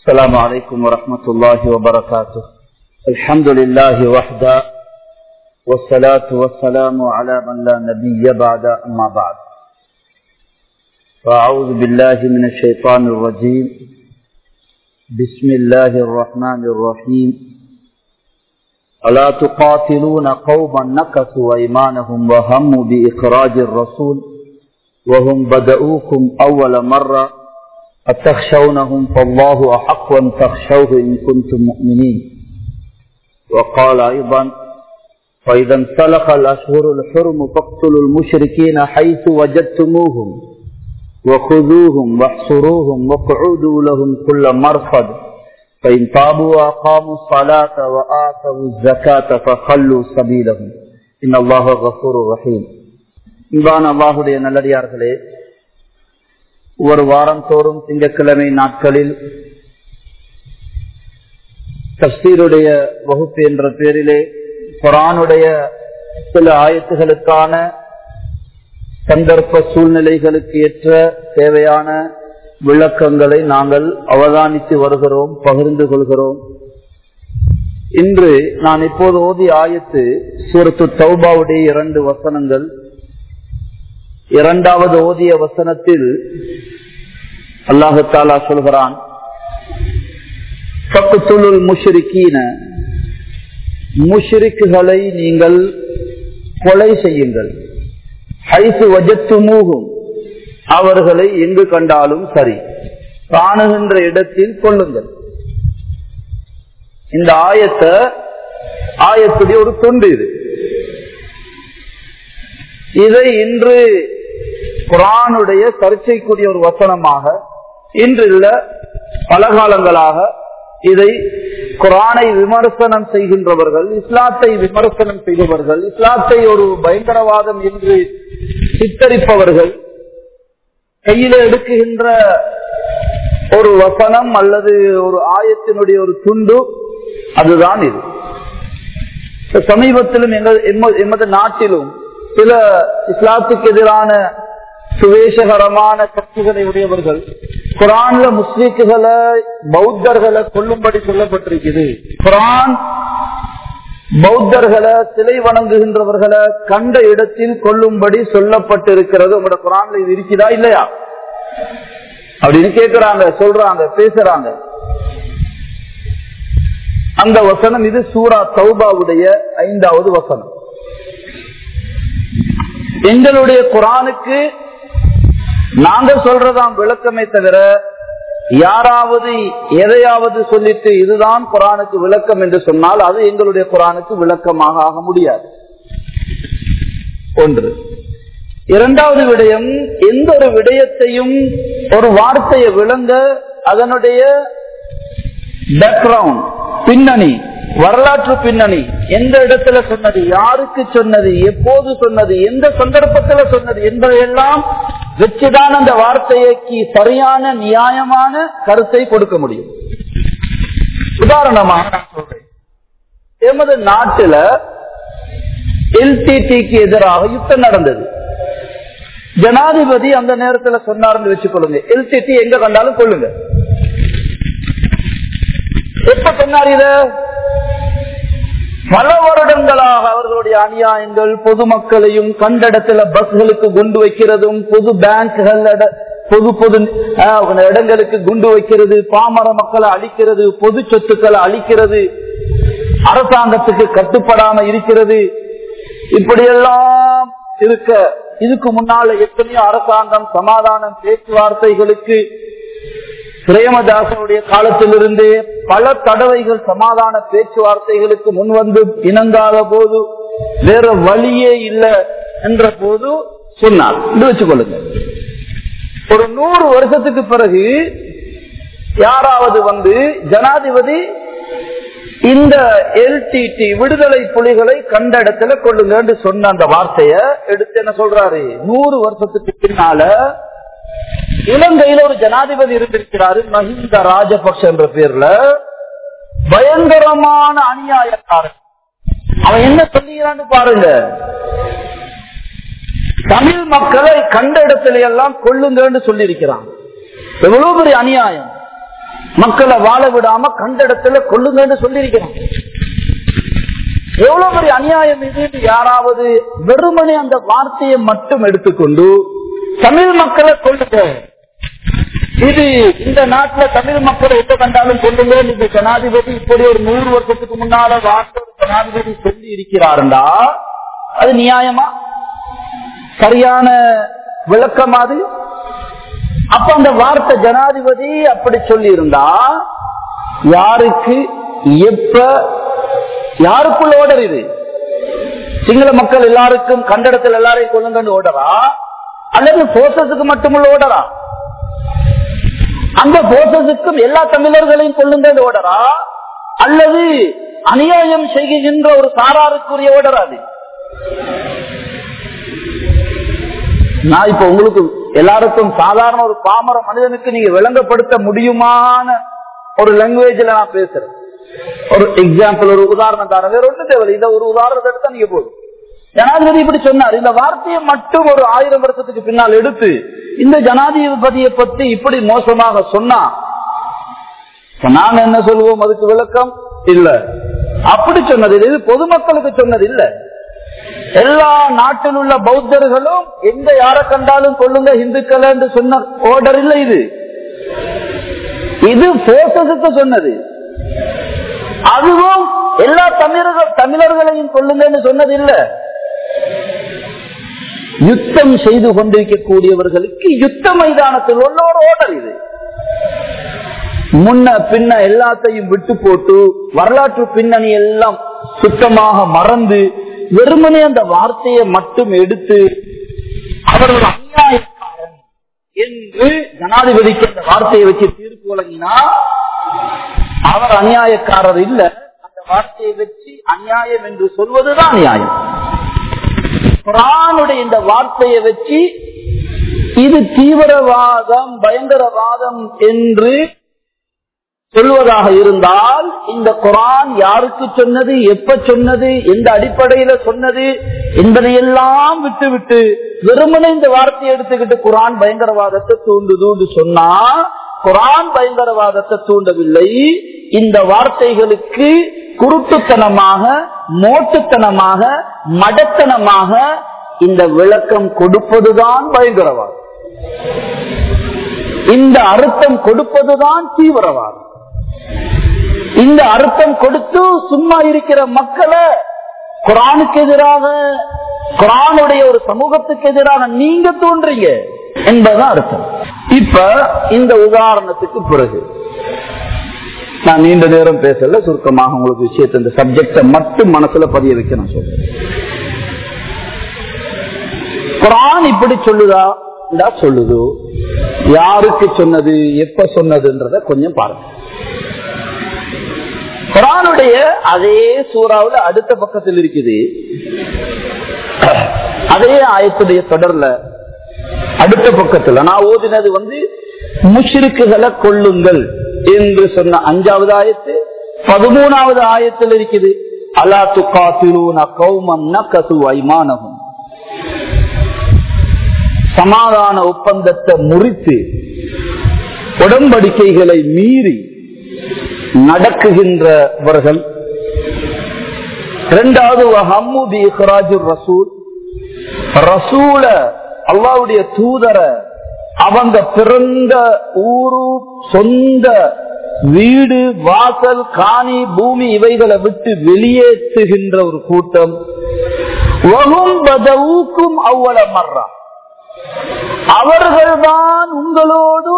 السلام عليكم ورحمة الله وبركاته الحمد لله وحده والصلاة والسلام على من لا نبي بعد أما بعد فأعوذ بالله من الشيطان الرجيم بسم الله الرحمن الرحيم ألا تقاتلون قوما نكثوا أيمانهم وهموا بإخراج الرسول وهم بدؤوكم أول مرة أتخشونهم فالله أحق أن تخشوه إن كنتم مؤمنين وقال أيضا فإذا انسلخ الأشهر الحرم فاقتلوا المشركين حيث وجدتموهم وخذوهم واحصروهم واقعدوا لهم كل مرصد فإن تابوا وأقاموا الصلاة وآتوا الزكاة فخلوا سبيلهم إن الله غفور رحيم இன்பான அல்லாஹுடைய நல்லடியார்களே ஒரு வாரம் தோறும் திங்கட்கிழமை நாட்களில் தப்சீருடைய வகுப்பு என்ற பேரிலே குரானுடைய சில ஆயத்துகளுக்கான சந்தர்ப்ப சூழ்நிலைகளுக்கு ஏற்ற தேவையான விளக்கங்களை நாங்கள் அவதானித்து வருகிறோம் பகிர்ந்து கொள்கிறோம் இன்று நான் இப்போது ஓதி ஆயத்து சூரத்து தௌபாவுடைய இரண்டு வசனங்கள் இரண்டாவது ஓதிய வசனத்தில் அல்லாஹு தாலா சொல்கிறான் முஷரிக்கீன முஷரிக்குகளை நீங்கள் கொலை செய்யுங்கள் ஹைசு வஜத்து மூகும் அவர்களை எங்கு கண்டாலும் சரி காணுகின்ற இடத்தில் கொள்ளுங்கள் இந்த ஆயத்தை ஆயத்துடைய ஒரு தொண்டு இது இதை இன்று குரானுடைய சர்ச்சைக்குரிய ஒரு வசனமாக இன்று இல்ல பல காலங்களாக இதை குரானை விமர்சனம் செய்கின்றவர்கள் இஸ்லாத்தை விமர்சனம் செய்பவர்கள் இஸ்லாத்தை ஒரு பயங்கரவாதம் என்று சித்தரிப்பவர்கள் கையில எடுக்குகின்ற ஒரு வசனம் அல்லது ஒரு ஆயத்தினுடைய ஒரு துண்டு அதுதான் இது சமீபத்திலும் எமது நாட்டிலும் சில இஸ்லாத்துக்கு எதிரான சுவேஷகரமான சக்திகளை உடையவர்கள் குரான்ல முஸ்லீக்குகளை பௌத்தர்களை கொல்லும்படி சொல்லப்பட்டிருக்குது குரான் பௌத்தர்களை சிலை வணங்குகின்றவர்களை கண்ட இடத்தில் கொல்லும்படி சொல்லப்பட்டிருக்கிறது உங்களோட குரான்ல இது இருக்குதா இல்லையா அப்படின்னு கேட்கிறாங்க சொல்றாங்க பேசுறாங்க அந்த வசனம் இது சூரா தௌபாவுடைய ஐந்தாவது வசனம் எங்களுடைய குரானுக்கு நாங்க சொல்றதாம் விளக்கமே தவிர யாராவது எதையாவது சொல்லிட்டு இதுதான் குரானுக்கு விளக்கம் என்று சொன்னால் அது எங்களுடைய குரானுக்கு விளக்கமாக ஆக முடியாது ஒன்று இரண்டாவது விடயம் எந்த ஒரு விடயத்தையும் ஒரு வார்த்தையை விளங்க அதனுடைய பேக்ரவுண்ட் பின்னணி வரலாற்று பின்னணி எந்த இடத்துல சொன்னது யாருக்கு சொன்னது எப்போது சொன்னது எந்த சந்தர்ப்பத்துல சொன்னது என்பதையெல்லாம் வச்சுதான் அந்த வார்த்தைக்கு சரியான நியாயமான கருத்தை கொடுக்க முடியும் உதாரணமாக நான் சொல்றேன் எமது நாட்டுல எல்டிடிக்கு எதிராக யுத்தம் நடந்தது ஜனாதிபதி அந்த நேரத்தில் சொன்னார்னு வச்சுக்கொள்ளுங்க எல்டிடி எங்க கண்டாலும் கொள்ளுங்க எப்ப சொன்னார் இத பல வருடங்களாக அவர்களுடைய அநியாயங்கள் பொதுமக்களையும் கண்டடத்துல பஸ்களுக்கு குண்டு வைக்கிறதும் பொது பேங்க்கள் பொது பொது இடங்களுக்கு குண்டு வைக்கிறது பாமர மக்களை அழிக்கிறது பொது சொத்துக்களை அழிக்கிறது அரசாங்கத்துக்கு கட்டுப்படாம இருக்கிறது இப்படியெல்லாம் இருக்க இதுக்கு முன்னால எத்தனையோ அரசாங்கம் சமாதானம் பேச்சுவார்த்தைகளுக்கு பிரேமதாசனுடைய காலத்திலிருந்தே பல தடவைகள் சமாதான பேச்சுவார்த்தைகளுக்கு முன்வந்து இணங்காத போது வேற வழியே இல்லை என்ற போது சொன்னார் இது வச்சுக்கொள்ளுங்க ஒரு நூறு வருஷத்துக்கு பிறகு யாராவது வந்து ஜனாதிபதி இந்த எல்டிடி விடுதலை புலிகளை கண்ட இடத்துல கொள்ளுங்க சொன்ன அந்த வார்த்தைய எடுத்து என்ன சொல்றாரு நூறு வருஷத்துக்கு பின்னால இலங்கையில ஒரு ஜனாதிபதி இருந்திருக்கிறாரு மஹிந்த ராஜபக்ஷ என்ற பேர்ல பயங்கரமான அநியாயக்காரன் அவன் என்ன சொல்லுகிறான்னு பாருங்க தமிழ் மக்களை கண்ட இடத்துல எல்லாம் கொள்ளுங்கன்னு சொல்லி இருக்கிறான் எவ்வளவு பெரிய அநியாயம் மக்களை வாழ விடாம கண்ட இடத்துல கொள்ளுங்கன்னு சொல்லியிருக்கிறான் எவ்வளவு பெரிய அநியாயம் இது யாராவது வெறுமனே அந்த வார்த்தையை மட்டும் எடுத்துக்கொண்டு தமிழ் மக்களை கொள்ளுங்க இது இந்த நாட்டுல தமிழ் மக்களை எப்ப கண்டாலும் கொள்ளுங்க இந்த ஜனாதிபதி இப்படி ஒரு நூறு வருஷத்துக்கு முன்னால வார்த்தை ஒரு ஜனாதிபதி சொல்லி இருக்கிறாருண்டா அது நியாயமா சரியான விளக்கம் அது அப்ப அந்த வார்த்தை ஜனாதிபதி அப்படி சொல்லி இருந்தா யாருக்கு எப்ப யாருக்குள்ள ஓடர் இது சிங்கள மக்கள் எல்லாருக்கும் கண்டடத்தில் எல்லாரையும் கொள்ளுங்கன்னு ஓடரா அல்லது போர்சஸுக்கு மட்டுமுள்ள ஓடரா அந்த போர்சஸுக்கும் எல்லா தமிழர்களையும் கொள்ளுங்கன்னு ஓடரா அல்லது அநியாயம் செய்கின்ற ஒரு சாராருக்குரிய ஓடரா அது நான் இப்ப உங்களுக்கு எல்லாருக்கும் சாதாரண ஒரு பாமர மனிதனுக்கு நீங்க விளங்கப்படுத்த முடியுமான ஒரு லாங்குவேஜ்ல நான் பேசுறேன் ஒரு எக்ஸாம்பிள் ஒரு உதாரணம் தர வேற ஒண்ணு தேவை இந்த ஒரு உதாரணத்தை எடுத்தா நீங்க போதும் ஜனாதிபதி இப்படி சொன்னார் இந்த வார்த்தையை மட்டும் ஒரு ஆயிரம் வருஷத்துக்கு பின்னால் எடுத்து இந்த ஜனாதிபதியை பத்தி இப்படி மோசமாக சொன்னா இப்ப நாங்க என்ன சொல்லுவோம் அதுக்கு விளக்கம் இல்ல அப்படி சொன்னது இல்லை. இது பொதுமக்களுக்கு சொன்னது இல்ல எல்லா நாட்டில் உள்ள பௌத்தர்களும் எந்த யாரை கண்டாலும் கொள்ளுங்க இந்துக்கள் என்று சொன்ன ஓர்டர் இல்ல இது இது போர்சஸுக்கு சொன்னது அதுவும் எல்லா தமிழர்கள் தமிழர்களையும் கொள்ளுங்கன்னு சொன்னது இல்ல யுத்தம் செய்து கொண்டிருக்கக்கூடியவர்களுக்கு யுத்த மைதானத்தில் உள்ள ஒரு ஓர்டர் இது முன்ன பின்ன எல்லாத்தையும் விட்டு போட்டு வரலாற்று பின்னணி எல்லாம் சுத்தமாக மறந்து வெறுமனே அந்த வார்த்தையை மட்டும் எடுத்து அவர் ஒரு அநியாயக்காரன் என்று ஜனாதிபதிக்கு அந்த வார்த்தையை வச்சு தீர்ப்பு வழங்கினா அவர் அநியாயக்காரர் இல்ல அந்த வார்த்தையை வச்சு அநியாயம் என்று சொல்வதுதான் அநியாயம் குரானுடைய இந்த வார்த்தையை வச்சு இது தீவிரவாதம் பயங்கரவாதம் என்று சொல்வதாக இருந்தால் இந்த குரான் யாருக்கு சொன்னது எப்ப சொன்னது எந்த அடிப்படையில சொன்னது என்பதையெல்லாம் விட்டு விட்டு வெறுமனே இந்த வார்த்தையை எடுத்துக்கிட்டு குரான் பயங்கரவாதத்தை தூண்டுது சொன்னா குரான் பயங்கரவாதத்தை தூண்டவில்லை இந்த வார்த்தைகளுக்கு குருட்டுத்தனமாக மோட்டுத்தனமாக மடத்தனமாக இந்த விளக்கம் கொடுப்பதுதான் பயங்கரவாதம் இந்த அர்த்தம் கொடுப்பதுதான் தீவிரவாதம் இந்த அர்த்தம் கொடுத்து சும்மா இருக்கிற மக்களை குரானுக்கு எதிராக குரானுடைய ஒரு சமூகத்துக்கு எதிராக நீங்க தோன்றீங்க என்பதுதான் அர்த்தம் இப்ப இந்த உதாரணத்துக்கு பிறகு நான் நீண்ட நேரம் பேசல சுருக்கமாக உங்களுக்கு விஷயத்தை இந்த சப்ஜெக்ட மட்டும் மனசுல பதிய வைக்க நான் சொல்றேன் குரான் இப்படி சொல்லுதா இந்தா சொல்லுது யாருக்கு சொன்னது எப்ப சொன்னதுன்றத கொஞ்சம் பாருங்க குரானுடைய அதே சூறாவுல அடுத்த பக்கத்தில் இருக்குது அதே ஆயத்துடைய தொடர்ல அடுத்த பக்கத்துல நான் ஓதினது வந்து முஷ்ரிக்குகளை கொள்ளுங்கள் என்று சொன்ன அஞ்சாவது ஆயத்து பதிமூணாவது ஆயத்தில் இருக்குது அலா துக்காத்திலூன கௌமம் நக்கசு ஐமானகும் சமாதான ஒப்பந்தத்தை முறித்து உடன்படிக்கைகளை மீறி நடக்குகின்றவர்கள் இரண்டாவது வஹம்மு இஹ்ராஜுர் ரசூல் ரசூல அல்லாவுடைய தூதர அவங்க பிறந்த ஊரு சொந்த வீடு வாசல் காணி பூமி இவைகளை விட்டு வெளியேற்றுகின்ற ஒரு கூட்டம் வகும் பதவுக்கும் அவ்வள மர்றா அவர்கள்தான் உங்களோடு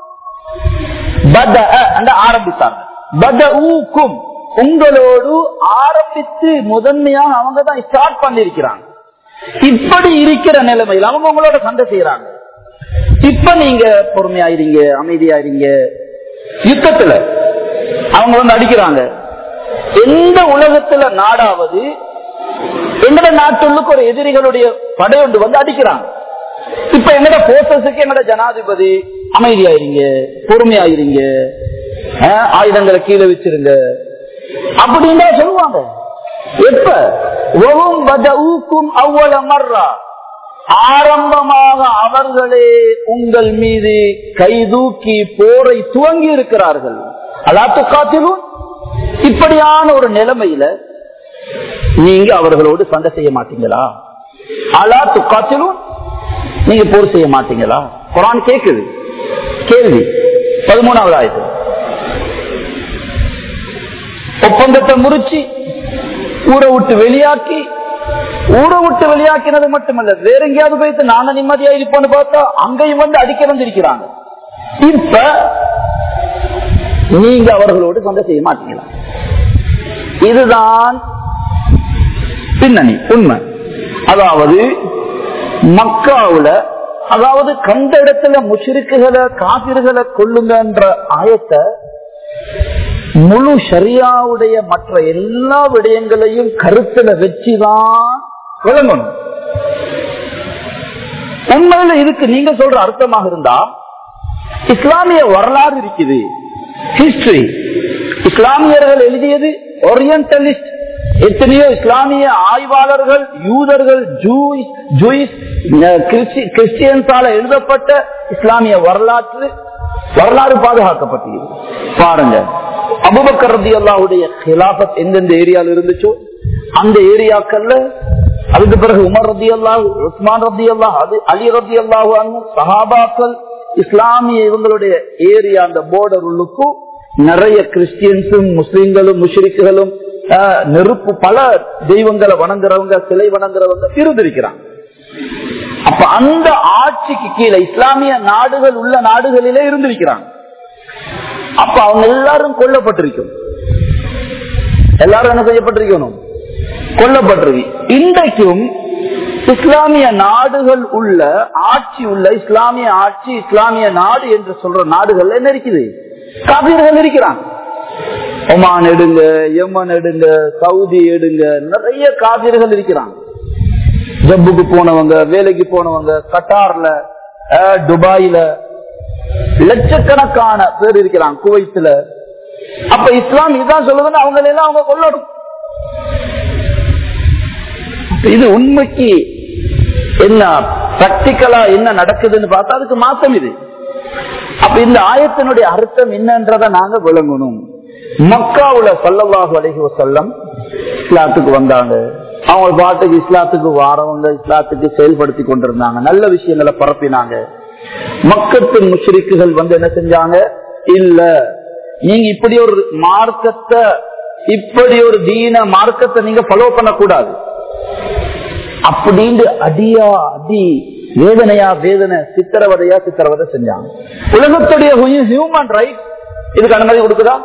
பத ஆரம்பித்தாங்க பத ஊக்கும் உங்களோடு ஆரம்பித்து முதன்மையாக அவங்க தான் ஸ்டார்ட் பண்ணிருக்கிறாங்க இப்படி இருக்கிற நிலைமையில் அவங்க உங்களோட சண்டை செய்யறாங்க இப்ப நீங்க பொறுமையாயிருங்க அமைதியாயிருங்க யுத்தத்துல அவங்க வந்து அடிக்கிறாங்க எந்த உலகத்துல நாடாவது எங்கட நாட்டுள்ளுக்கு ஒரு எதிரிகளுடைய படையொன்று வந்து அடிக்கிறாங்க இப்ப எங்கட போர்சஸுக்கு எங்கட ஜனாதிபதி அமைதியாயிருங்க பொறுமையாயிருங்க அஹ், ஆயுதங்களை கீழே வச்சிருங்க அப்படின்னு தான் சொல்லுவாங்க எப்ப ஒவும் பதஊக்கும் அவ்வள மர்ரா ஆரம்பமாக அவர்களே உங்கள் மீது கைதூக்கி போரை துவங்கி இருக்கிறார்கள் அலாத்து காத்திலும் இப்படியான ஒரு நிலைமையில நீங்க அவர்களோடு சண்டை செய்ய மாட்டீங்களா அலா துக்காத்திலும் நீங்க போர் செய்ய மாட்டீங்களா குரான் கேக்குது கேள்வி பதிமூணாவது ஆயிரத்து ஒப்பந்தத்தை முறிச்சு ஊரை விட்டு வெளியாக்கி ஊரை விட்டு வெளியாக்கினது மட்டுமல்ல வேற எங்கேயாவது போயிட்டு நாங்க நிம்மதியா இருப்போம்னு பார்த்தா அங்கேயும் வந்து அடிக்க வந்திருக்கிறாங்க இப்ப நீங்க அவர்களோடு சண்டை செய்ய மாட்டீங்களா இதுதான் பின்னணி உண்மை அதாவது மக்காவுல அதாவது கண்ட இடத்துல முஷிருக்குகளை காபிர்களை கொள்ளுங்கன்ற ஆயத்தை முழு ஷரியாவுடைய மற்ற எல்லா விடயங்களையும் கருத்துல வச்சுதான் விளங்கணும் உண்மையில இதுக்கு நீங்க சொல்ற அர்த்தமாக இருந்தா இஸ்லாமிய வரலாறு இருக்குது ஹிஸ்டரி இஸ்லாமியர்கள் எழுதியது ஓரியன்டலிஸ்ட் எத்தனையோ இஸ்லாமிய ஆய்வாளர்கள் யூதர்கள் கிறிஸ்டியன்ஸால எழுதப்பட்ட இஸ்லாமிய வரலாற்று வரலாறு பாதுகாக்கப்பட்டது பாருங்க அபுபக்கர் ரதி அல்லாவுடைய ஹிலாபத் எந்தெந்த ஏரியாவில் இருந்துச்சோ அந்த ஏரியாக்கள்ல அதுக்கு பிறகு உமர் ரதி அல்லாஹ் உஸ்மான் ரதி அல்லாஹ் அது அலி ரதி அல்லாஹு சஹாபாக்கள் இஸ்லாமிய இவங்களுடைய ஏரியா அந்த போர்டர் உள்ளுக்கும் நிறைய கிறிஸ்டியன்ஸும் முஸ்லிம்களும் முஷ்ரிக்குகளும் நெருப்பு பல தெய்வங்களை வணங்குறவங்க சிலை வணங்குறவங்க இருந்திருக்கிறாங்க அப்ப அந்த ஆட்சிக்கு கீழே இஸ்லாமிய நாடுகள் உள்ள நாடுகளிலே இருந்திருக்கிறாங்க அப்ப அவங்க எல்லாரும் கொல்லப்பட்டிருக்கும் எல்லாரும் என்ன செய்யப்பட்டிருக்கணும் கொல்லப்பட்டிருக்கு இன்றைக்கும் இஸ்லாமிய நாடுகள் உள்ள ஆட்சி உள்ள இஸ்லாமிய ஆட்சி இஸ்லாமிய நாடு என்று சொல்ற நாடுகள் என்ன இருக்குது காபீர்கள் இருக்கிறாங்க ஒமான் எடுங்க யமன் எடுங்க சவுதி எடுங்க நிறைய காபீர்கள் இருக்கிறாங்க ஜப்புக்கு போனவங்க வேலைக்கு போனவங்க கட்டார்ல துபாயில லட்சக்கணக்கான பேர் இருக்கிறாங்க குவைத்துல அப்ப இஸ்லாம் இதுதான் சொல்லுதுன்னு அவங்க எல்லாம் அவங்க கொள்ளணும் இது உண்மைக்கு என்ன பிராக்டிக்கலா என்ன நடக்குதுன்னு பார்த்தா அதுக்கு மாத்தம் இது அப்ப இந்த ஆயத்தினுடைய அர்த்தம் என்னன்றத நாங்க விளங்கணும் மக்காவுல சொல்லவாக அழகி செல்லம் இஸ்லாத்துக்கு வந்தாங்க அவங்க பாட்டுக்கு இஸ்லாத்துக்கு வாரவங்க இஸ்லாத்துக்கு செயல்படுத்தி கொண்டிருந்தாங்க நல்ல விஷயங்களை பரப்பினாங்க மக்கத்து முஷ்ரிக்குகள் வந்து என்ன செஞ்சாங்க இல்ல நீங்க இப்படி ஒரு மார்க்கத்தை இப்படி ஒரு தீன மார்க்கத்தை நீங்க ஃபாலோ பண்ணக்கூடாது அப்படின்னு அடியா அடி வேதனையா வேதனை சித்திரவதையா சித்திரவதை செஞ்சாங்க உலகத்துடைய ஹியூமன் ரைட் இதுக்கு அனுமதி கொடுக்குதா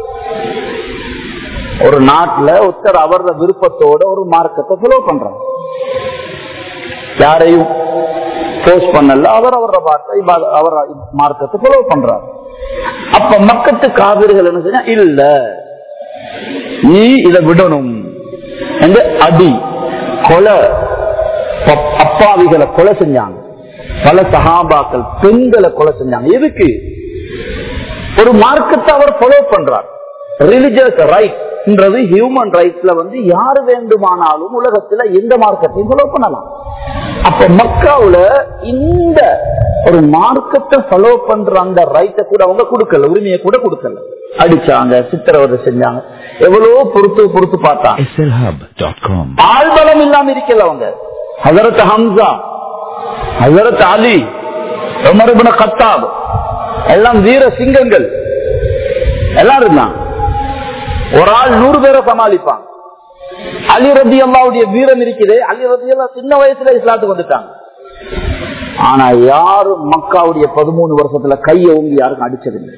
ஒரு நாட்டுல ஒருத்தர் அவரது விருப்பத்தோட ஒரு மார்க்கத்தை ஃபாலோ பண்றாங்க யாரையும் போஸ்ட் பண்ணல அவர் அவர வார்த்தை அவர் மார்க்கத்தை ஃபாலோ பண்றார் அப்ப மக்கத்து காவிரிகள் என்ன செஞ்சா இல்ல நீ இதை விடணும் என்று அடி கொலை அப்பாவிகளை கொலை செஞ்சாங்க பல சகாபாக்கள் பெண்களை கொலை செஞ்சாங்க எதுக்கு ஒரு மார்க்கத்தை அவர் ஃபாலோ பண்றார் ரிலிஜியஸ் ரைட்ன்றது ஹியூமன் ரைட்ஸ்ல வந்து யாரு வேண்டுமானாலும் உலகத்துல எந்த மார்க்கத்தையும் ஃபாலோ பண்ணலாம் அப்ப மக்காவுல இந்த ஒரு மார்க்கத்தை ஃபாலோ பண்ற அந்த ரைட்டை கூட அவங்க கொடுக்கல உரிமையை கூட கொடுக்கல அடிச்சாங்க சித்திரவதை செஞ்சாங்க எவ்வளவு பொறுத்து பொறுத்து பார்த்தாங்க slhub.com. ஆள்பலம் இல்லாம இருக்கல அவங்க ஹசரத் ஹம்சா ஹசரத் அலி உமர்பின கத்தாப் எல்லாம் வீர சிங்கங்கள் எல்லாம் இருந்தாங்க ஒரு ஆள் நூறு பேரை சமாளிப்பாங்க அலி ரத்தி அல்லாவுடைய வீரம் இருக்குது அலி ரத்தி அல்லா சின்ன வயசுல இஸ்லாத்துக்கு வந்துட்டாங்க ஆனா யாரும் மக்காவுடைய பதிமூணு வருஷத்துல கையை ஓங்கி யாருக்கும் அடிச்சதில்லை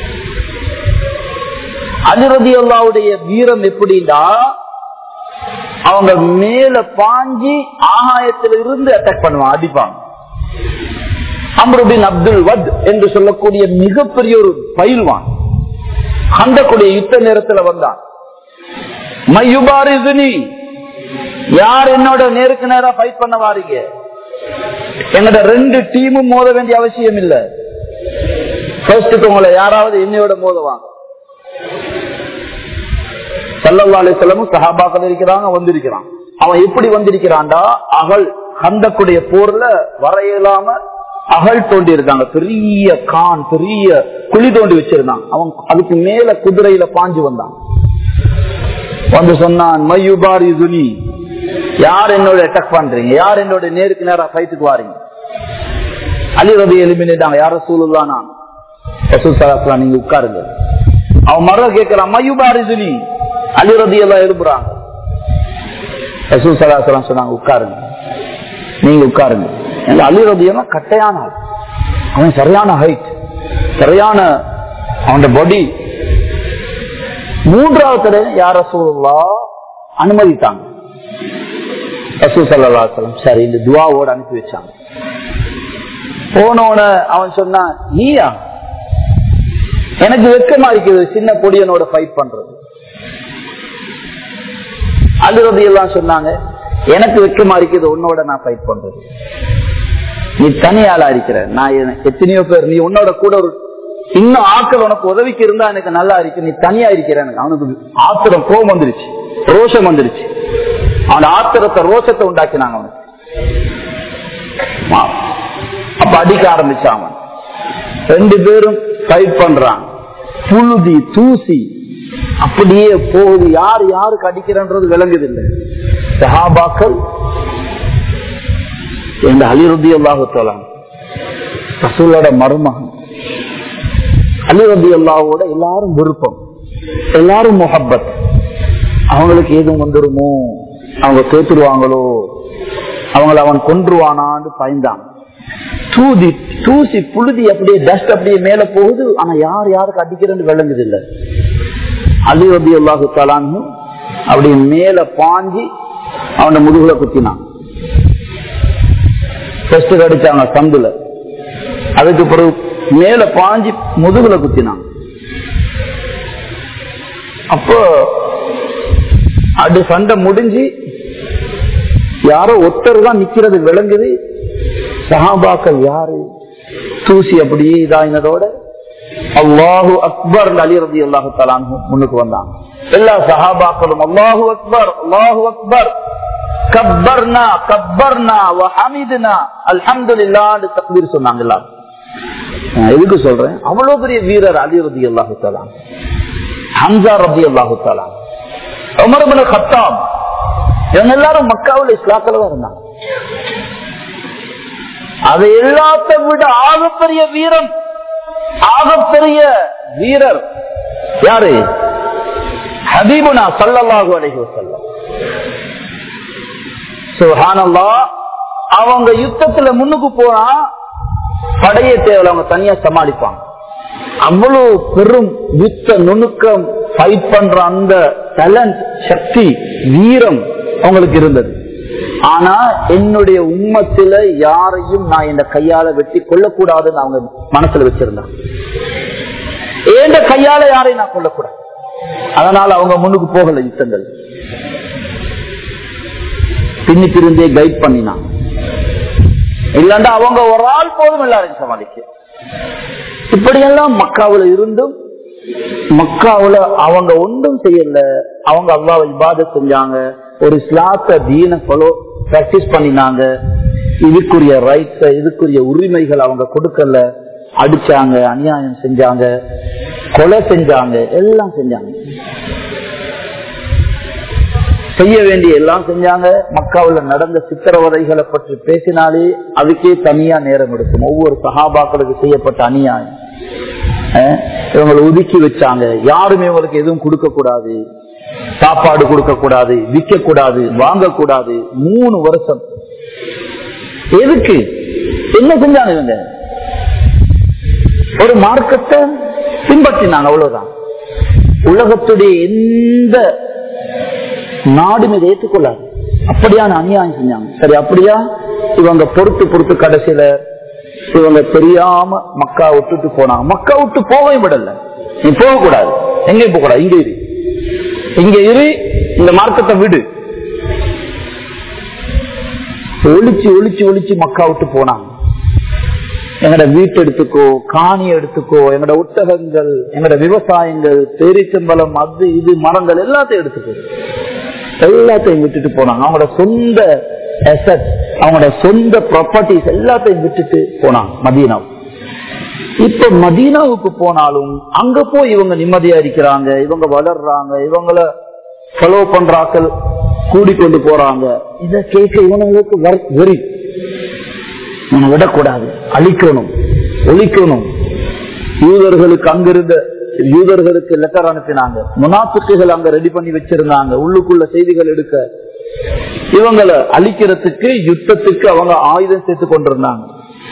அலி ரத்தி அல்லாவுடைய வீரம் எப்படின்னா அவங்க மேல பாஞ்சி ஆகாயத்தில் இருந்து அட்டாக் பண்ணுவாங்க அடிப்பாங்க அம்ருபின் அப்துல் வத் என்று சொல்லக்கூடிய மிகப்பெரிய ஒரு பயில்வான் கண்டக்கூடிய யுத்த நேரத்தில் வந்தான் மையுபாரிசுனி யார் என்னோட நேருக்கு நேரா ஃபைட் பண்ண வாரீங்க எங்கட ரெண்டு டீமும் மோத வேண்டிய அவசியம் இல்ல ஃபர்ஸ்ட் உங்களை யாராவது என்னையோட மோதுவாங்க சல்லல்லா அலிசல்லமும் சஹாபாக்கள் இருக்கிறாங்க வந்திருக்கிறான் அவன் எப்படி வந்திருக்கிறான்டா அகல் கந்தக்குடைய போர்ல வர இயலாம அகல் தோண்டி இருக்காங்க பெரிய கான் பெரிய குழி தோண்டி வச்சிருந்தான் அவன் அதுக்கு மேல குதிரையில பாஞ்சு வந்தான் வந்து சொன்னான் மையுபார் இதுனி யார் என்னோட அட்டாக் பண்றீங்க யார் என்னோட நேருக்கு நேரா ஃபைட்டுக்கு வாரீங்க அலி ரபி எலிமினாங்க யார சூழல்லா நான் ரசூல் சலாஸ்லாம் நீங்க உட்காருங்க அவன் மர கேட்கிறான் மையுபார் இதுனி அலி ரபி எல்லாம் எழுப்புறாங்க ரசூல் சலாஸ்லாம் சொன்னாங்க உட்காருங்க நீங்க உட்காருங்க எங்க அலி ரபி எல்லாம் கட்டையான ஆள் அவன் சரியான ஹைட் சரியான அவன் பாடி மூன்றாவது தடவை யார் ரசூல்லா அனுமதித்தாங்க ரசூல் சல்லா சரி இந்த துவாவோட அனுப்பி வச்சாங்க போனோட அவன் சொன்னான் நீயா எனக்கு வெக்கமா இருக்குது சின்ன பொடியனோட ஃபைட் பண்றது அழுறது எல்லாம் சொன்னாங்க எனக்கு வெக்கமா இருக்குது உன்னோட நான் ஃபைட் பண்றது நீ தனியாளா இருக்கிற நான் எனக்கு எத்தனையோ பேர் நீ உன்னோட கூட ஒரு இன்னும் ஆக்கள் உனக்கு உதவிக்கு இருந்தா எனக்கு நல்லா இருக்கு நீ தனியா இருக்கிற எனக்கு அவனுக்கு ஆத்திரம் கோபம் வந்துருச்சு ரோஷம் வந்துருச்சு அவன் ஆத்திரத்தை ரோஷத்தை உண்டாக்கினாங்க அவனுக்கு ஆ. அப்ப அடிக்க ஆரம்பிச்சான் அவன் ரெண்டு பேரும் ஃபைட் பண்றான் புழுதி தூசி அப்படியே போகுது யார் யாருக்கு அடிக்கிறன்றது விளங்குது இல்லை சஹாபாக்கள் இந்த அலிருத்தி அல்லாஹுத்தலாம் ரசூலோட மருமகன் அலிரதி அல்லாவோட எல்லாரும் விருப்பம் எல்லாரும் முஹப்பத் அவங்களுக்கு எதுவும் வந்துருமோ அவங்க தோத்துருவாங்களோ அவங்கள அவன் கொன்றுவானான்னு பயந்தான் தூதி தூசி புழுதி அப்படியே டஸ்ட் அப்படியே மேல போகுது ஆனா யார் யாருக்கு அடிக்கிறேன்னு விளங்குது இல்ல அலி ரபி அல்லாஹு தலான்னு அப்படியே மேல பாஞ்சி அவன முதுகுல குத்தினான் டெஸ்ட் அடிச்சாங்க சந்துல அதுக்கு பிறகு மேல பாஞ்சி முதுகுல குத்தினான் அப்போ அது சண்டை முடிஞ்சு யாரோ ஒருத்தர் தான் நிக்கிறது விளங்குது சஹாபாக்கள் யாரு தூசி அப்படியே இதாயினதோட அல்லாஹு அக்பர் அலி ரதி அல்லாஹு தலான் முன்னுக்கு வந்தான் எல்லா சஹாபாக்களும் அல்லாஹு அக்பர் அல்லாஹு அக்பர் கப்பர்னா கப்பர்னா ஹமிதுனா அல்ஹம்துலில்லாஹ்னு தக்பீர் சொன்னாங்க எல்லாரும் நான் எதுக்கு சொல்றேன் அவ்வளவு பெரிய வீரர் அலி ரதி அல்லாஹு தலான் ஹம்சா ரதி அல்லாஹு தலான் உமர் கத்தாம் இவங்க எல்லாரும் மக்காவில் இஸ்லாத்துல தான் இருந்தாங்க அதை எல்லாத்த விட ஆகப்பெரிய வீரன் ஆகப்பெரிய வீரர் யாரு ஹபீபுனா சல்லல்லாஹு அலைஹி வஸல்லம் சுஹானல்லா அவங்க யுத்தத்துல முன்னுக்கு போனா படையை தேவை அவங்க தனியா சமாளிப்பாங்க அவ்வளவு பெரும் யுத்த நுணுக்கம் ஃபைட் பண்ற அந்த டேலண்ட் சக்தி வீரம் அவங்களுக்கு இருந்தது ஆனா என்னுடைய உம்மத்தில யாரையும் நான் இந்த கையால வெட்டி கொள்ளக்கூடாதுன்னு அவங்க மனசுல வச்சிருந்தாங்க ஏண்ட கையால யாரையும் நான் கொள்ளக்கூடாது அதனால அவங்க முன்னுக்கு போகல யுத்தங்கள் பின்னி திருந்தே கைட் பண்ணினான் இல்லண்டா அவங்க ஒரு ஆள் போதும் எல்லாரையும் சமாளிக்க இப்படியெல்லாம் மக்காவுல இருந்தும் மக்காவுல அவங்க ஒன்றும் செய்யல அவங்க அல்லாவை இபாத செஞ்சாங்க ஒரு இஸ்லாத்த தீன ஃபாலோ பிராக்டிஸ் பண்ணினாங்க இதுக்குரிய ரைட்ஸ் இதுக்குரிய உரிமைகள் அவங்க கொடுக்கல அடிச்சாங்க அநியாயம் செஞ்சாங்க கொலை செஞ்சாங்க எல்லாம் செஞ்சாங்க செய்ய வேண்டிய எல்லாம் செஞ்சாங்க மக்காவுல நடந்த சித்திரவதைகளை பற்றி பேசினாலே அதுக்கே தனியா நேரம் எடுக்கும் ஒவ்வொரு சகாபாக்களுக்கு செய்யப்பட்ட அநியாயம் அஹ் இவங்களை ஒதுக்கி வச்சாங்க யாருமே இவங்களுக்கு எதுவும் கொடுக்க கூடாது சாப்பாடு கொடுக்க கூடாது விற்க கூடாது வாங்கக்கூடாது மூணு வருஷம் எதுக்கு என்ன செஞ்சாங்க இவங்க ஒரு மார்க்கத்தை பின்பற்றினாங்க அவ்வளவுதான் உலகத்துடைய எந்த நாடும் இதை ஏற்றுக்கொள்ளாது அப்படியான அநியாயம் செஞ்சாங்க சரி அப்படியா இவங்க பொறுத்து பொறுத்து கடைசியில இவங்க தெரியாம மக்கா விட்டுட்டு போனாங்க மக்கா விட்டு போகவே விடல நீ போக கூடாது எங்கேயும் போக கூடாது இங்க இரு இங்க இரு இந்த மார்க்கத்தை விடு ஒளிச்சு ஒளிச்சு ஒளிச்சு மக்கா விட்டு போனாங்க எங்கட வீட்டு எடுத்துக்கோ காணி எடுத்துக்கோ எங்கட ஒட்டகங்கள் எங்கட விவசாயங்கள் பேரிச்சம்பளம் அது இது மரங்கள் எல்லாத்தையும் எடுத்துக்கோ எல்லாத்தையும் விட்டுட்டு போனாங்க அவங்களோட சொந்த assets, அவங்களோட சொந்த ப்ராப்பர்ட்டிஸ் எல்லாத்தையும் விட்டுட்டு போனாங்க மதீனாவுக்கு இப்ப மதீனாவுக்கு போனாலும் அங்க போய் இவங்க நிம்மதியா இருக்கிறாங்க இவங்க வளர்றாங்க இவங்கள ஃபாலோ பண்றாக்கள் கூடிக்கொண்டு போறாங்க இத கேட்க இவனுங்களுக்கு வர- வெறி இவனை விடக்கூடாது அழிக்கணும் ஒழிக்கணும் யூதர்களுக்கு அங்கிருந்த யூதர்களுக்கு லெட்டர் அனுப்பினாங்க முனாத்துக்குகள் அங்க ரெடி பண்ணி வச்சிருந்தாங்க உள்ளுக்குள்ள செய்திகள் எடுக்க இவங்களை அழிக்கிறதுக்கு யுத்தத்துக்கு அவங்க ஆயுதம் சேர்த்து கொண்டிருந்தாங்க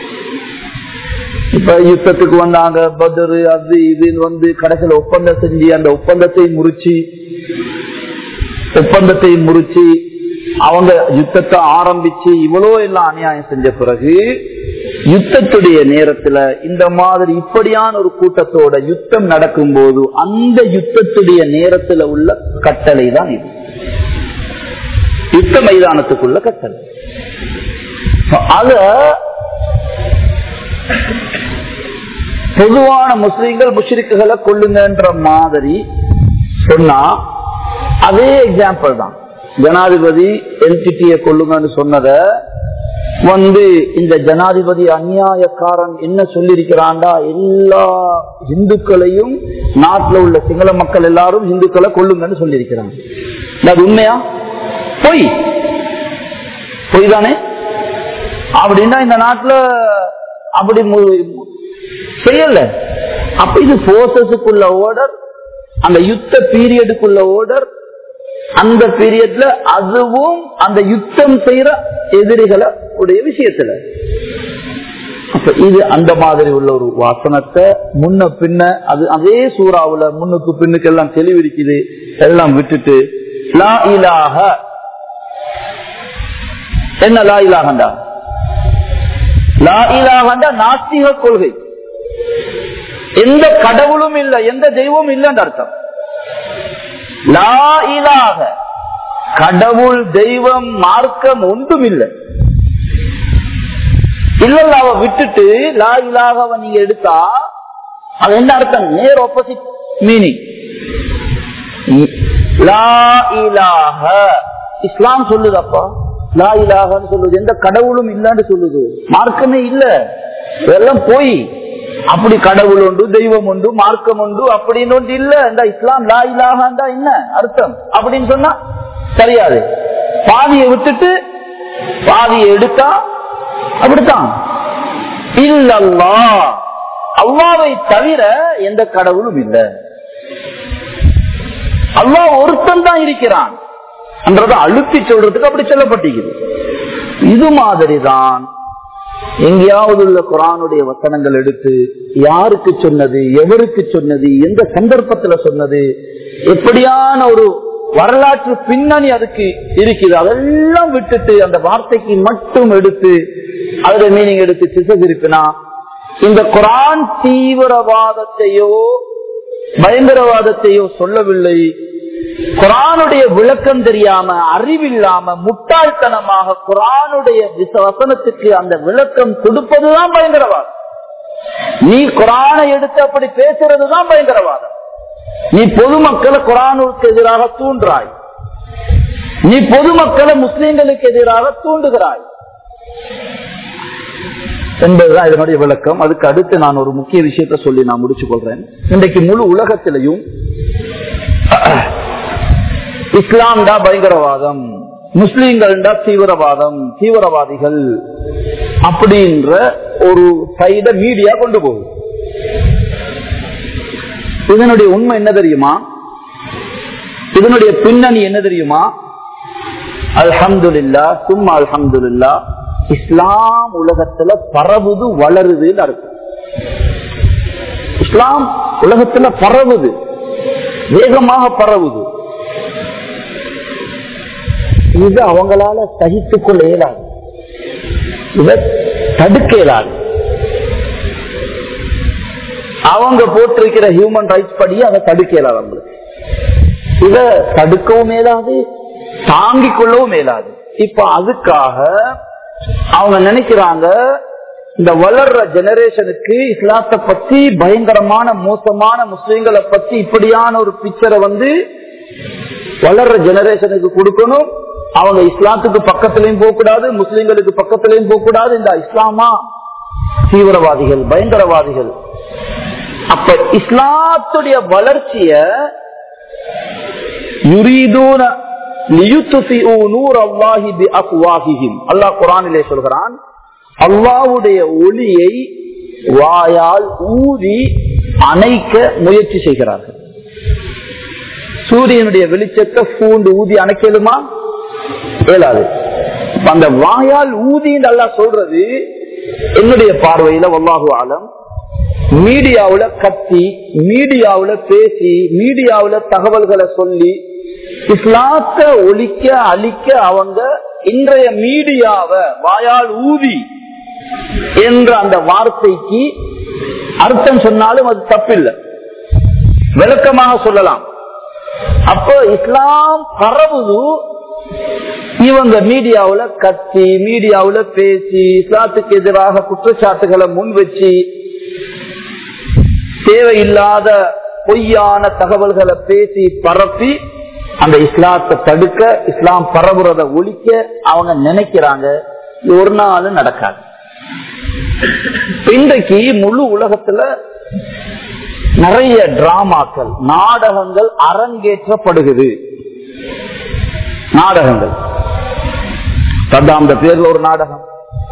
இப்ப யுத்தத்துக்கு வந்தாங்க பதரு அது இதுன்னு வந்து கடைசியில ஒப்பந்தம் செஞ்சு அந்த ஒப்பந்தத்தை முறிச்சு ஒப்பந்தத்தை முறிச்சு அவங்க யுத்தத்தை ஆரம்பிச்சு இவ்வளோ எல்லாம் அநியாயம் செஞ்ச பிறகு யுத்தத்துடைய நேரத்துல இந்த மாதிரி இப்படியான ஒரு கூட்டத்தோட யுத்தம் நடக்கும் போது அந்த யுத்தத்துடைய நேரத்துல உள்ள கட்டளை தான் இது யுத்த மைதானத்துக்குள்ள கட்டளை அத பொதுவான முஸ்லீம்கள் முஷ்ரிக்குகளை கொள்ளுங்கன்ற மாதிரி சொன்னா அதே எக்ஸாம்பிள் தான் ஜனாதிபதி என்டிடியை கொள்ளுங்கன்னு சொன்னத வந்து இந்த ஜனாதிபதி அநியாயக்காரன் என்ன சொல்லிருக்கிறான்டா எல்லா இந்துக்களையும் நாட்டில் உள்ள சிங்கள மக்கள் எல்லாரும் இந்துக்களை கொள்ளுங்கன்னு சொல்லியிருக்கிறாங்க அது உண்மையா பொய் பொய் தானே அப்படின்னா இந்த நாட்டுல அப்படி மு- செய்யல அப்ப இது போர்சஸுக்குள்ள ஓர்டர் அந்த யுத்த பீரியடுக்குள்ள ஓர்டர் அந்த பீரியட்ல அதுவும் அந்த யுத்தம் செய்யற எதிரிகளை உடைய விஷயத்துல அப்ப இது அந்த மாதிரி உள்ள ஒரு வாசனத்தை முன்ன பின்ன அது அதே சூறாவுல முன்னுக்கு பின்னுக்கு எல்லாம் தெளிவிருக்குது எல்லாம் விட்டுட்டு லா இலாஹ என்ன லா இலாகண்டா லா இலாகண்டா நாஸ்திக கொள்கை எந்த கடவுளும் இல்ல எந்த தெய்வமும் இல்லைன்னு அர்த்தம் லா இலாக கடவுள் தெய்வம் மார்க்கம் ஒன்றும் இல்லை இல்லல்ல அவ விட்டுட்டு லா இலாகவ நீங்க எடுத்தா அது என்ன அர்த்தம் நேர் ஆப்போசிட் மீனிங் லா இலாக இஸ்லாம் சொல்லுதப்பா லா இலாகன்னு சொல்லுது எந்த கடவுளும் இல்லன்னு சொல்லுது மார்க்கமே இல்ல இதெல்லாம் போய் அப்படி கடவுள் உண்டு தெய்வம் உண்டு மார்க்கம் உண்டு அப்படின்னு ஒன்று இல்ல இந்த இஸ்லாம் லா இலாகா என்ன அர்த்தம் அப்படின்னு சொன்னா தெரியாது பாதியை விட்டுட்டு பாதியை எடுத்தா அப்படித்தான் இல்லல்லா அல்லாவை தவிர எந்த கடவுளும் இல்லை அல்லாஹ் ஒருத்தன் தான் இருக்கிறான் என்றதை அழுத்தி சொல்றதுக்கு அப்படி சொல்லப்பட்டிருக்குது இது மாதிரிதான் எங்கேயாவது உள்ள குரானுடைய வசனங்கள் எடுத்து யாருக்கு சொன்னது எவருக்கு சொன்னது எந்த சந்தர்ப்பத்துல சொன்னது எப்படியான ஒரு வரலாற்று பின்னணி அதுக்கு இருக்குது அதெல்லாம் விட்டுட்டு அந்த வார்த்தைக்கு மட்டும் எடுத்து அதோட மீனிங் எடுத்து திசை இந்த குரான் தீவிரவாதத்தையோ பயங்கரவாதத்தையோ சொல்லவில்லை குரானுடைய விளக்கம் தெரியாம அறிவில்லாம முட்டாள்தனமாக குரானுடைய விச- வசனத்துக்கு அந்த விளக்கம் கொடுப்பதுதான் பயங்கரவாதம் நீ குரானை எடுத்து அப்படி பேசுறதுதான் பயங்கரவாதம் நீ பொதுமக்களை குரானுக்கு எதிராக தூண்டுறாய் நீ பொதுமக்களை முஸ்லிம்களுக்கு எதிராக தூண்டுகிறாய் என்பதுதான் இதனுடைய விளக்கம் அதுக்கு அடுத்து நான் ஒரு முக்கிய விஷயத்தை சொல்லி நான் முடிச்சு கொள்றேன் இன்றைக்கு முழு உலகத்திலையும் இஸ்லாம் தான் பயங்கரவாதம் முஸ்லீம்கள் தான் தீவிரவாதம் தீவிரவாதிகள் அப்படின்ற ஒரு சைட மீடியா கொண்டு போகுது இதனுடைய உண்மை என்ன தெரியுமா இதனுடைய பின்னணி என்ன தெரியுமா அல்ஹம்துலில்லா சும்மா அல்ஹம்துலில்லா இஸ்லாம் உலகத்துல பரவுது வளருதுன்னு அர்த்தம் இஸ்லாம் உலகத்துல பரவுது வேகமாக பரவுது இது அவங்களால சகித்துக் கொள்ள இயலாது இதை தடுக்க இயலாது அவங்க போட்டிருக்கிற ஹியூமன் ரைட்ஸ் படி அதை தடுக்க இயலாது அவங்களுக்கு இத தடுக்கவும் மேலாது தாங்கிக் கொள்ளவும் மேலாது இப்ப அதுக்காக அவங்க நினைக்கிறாங்க இந்த வளர்ற ஜெனரேஷனுக்கு இஸ்லாத்தை பத்தி பயங்கரமான மோசமான முஸ்லிம்களை பத்தி இப்படியான ஒரு பிக்சரை வந்து வளர்ற ஜெனரேஷனுக்கு கொடுக்கணும் அவங்க இஸ்லாத்துக்கு பக்கத்திலையும் போக கூடாது முஸ்லிம்களுக்கு பக்கத்திலையும் போக கூடாது இந்த இஸ்லாமா தீவிரவாதிகள் பயங்கரவாதிகள் அப்ப இஸ்லாத்துடைய வளர்ச்சிய யுரீதூன அல்லாஹ் குரானிலே சொல்கிறான் அல்லாவுடைய ஒளியை வாயால் ஊதி அணைக்க முயற்சி செய்கிறார்கள் சூரியனுடைய வெளிச்சத்தை பூண்டு ஊதி அணைக்கலுமா இயலாது அந்த வாயால் ஊதி அல்லா சொல்றது என்னுடைய பார்வையில வல்லாஹு ஆலம் மீடியாவுல கத்தி மீடியாவுல பேசி மீடியாவுல தகவல்களை சொல்லி இஸ்லாத்த ஒழிக்க அழிக்க அவங்க இன்றைய மீடியாவை வாயால் ஊதி என்ற அந்த வார்த்தைக்கு அர்த்தம் சொன்னாலும் அது தப்பில்லை விளக்கமாக சொல்லலாம் அப்ப இஸ்லாம் பரவுது இவங்க மீடியாவுல கத்தி மீடியாவுல பேசி இஸ்லாத்துக்கு எதிராக குற்றச்சாட்டுகளை முன் வச்சு தேவையில்லாத பொய்யான தகவல்களை பேசி பரப்பி அந்த இஸ்லாத்தை தடுக்க இஸ்லாம் பரவுறத ஒழிக்க அவங்க நினைக்கிறாங்க இது ஒரு நாள் நடக்காது இன்றைக்கு முழு உலகத்துல நிறைய டிராமாக்கள் நாடகங்கள் அரங்கேற்றப்படுகிறது நாடகங்கள் சத்தாந்த பேர்ல ஒரு நாடகம்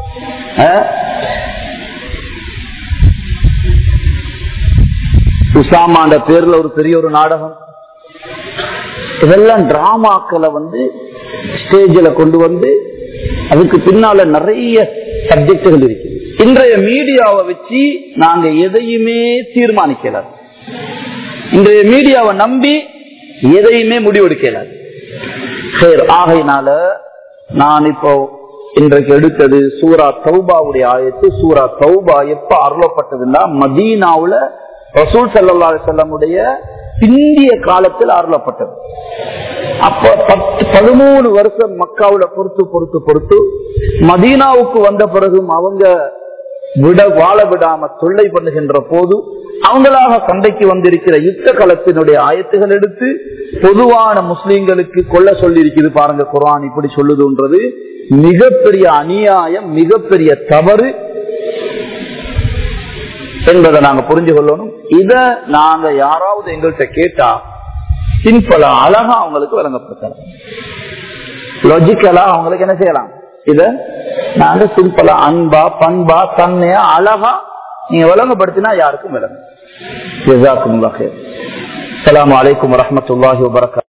உசாமாண்ட பேர்ல ஒரு பெரிய ஒரு நாடகம் இதெல்லாம் டிராமாக்களை வந்து ஸ்டேஜில் கொண்டு வந்து அதுக்கு பின்னால நிறைய சப்ஜெக்டுகள் இருக்கு இன்றைய மீடியாவை வச்சு நாங்க எதையுமே தீர்மானிக்கல இன்றைய மீடியாவை நம்பி எதையுமே முடிவெடுக்கல சரி ஆகையினால நான் இப்போ இன்றைக்கு எடுத்தது சூரா தௌபாவுடைய ஆயத்து சூரா தௌபா எப்ப அருளப்பட்டதுன்னா மதீனாவுல ரசூல் சல்லா செல்லமுடைய பிந்திய காலத்தில் அருளப்பட்டது அப்ப பத்து பதிமூணு வருஷம் மக்காவுல பொறுத்து பொறுத்து பொறுத்து மதீனாவுக்கு வந்த பிறகும் அவங்க விட வாழ விடாம தொல்லை பண்ணுகின்ற போது அவங்களாக சண்டைக்கு வந்திருக்கிற யுத்த களத்தினுடைய ஆயத்துகள் எடுத்து பொதுவான முஸ்லிம்களுக்கு கொல்ல சொல்லி இருக்குது பாருங்க குரான் இப்படி சொல்லுதுன்றது மிகப்பெரிய அநியாயம் மிகப்பெரிய தவறு என்பதை நாங்க புரிஞ்சு கொள்ளணும் இத நாங்க யாராவது எங்கள்கிட்ட கேட்டா சிம்பிளா அழகா அவங்களுக்கு வழங்கப்படுத்தலாம் லாஜிக்கலா அவங்களுக்கு என்ன செய்யலாம் இத நாங்க சிம்பிளா அன்பா பண்பா தன்மையா அழகா நீங்க வழங்கப்படுத்தினா யாருக்கும் விளங்கும் ஜசாக்கும் அலாம் வலைக்கம் வரமத்துல்லாஹி வபரகாத்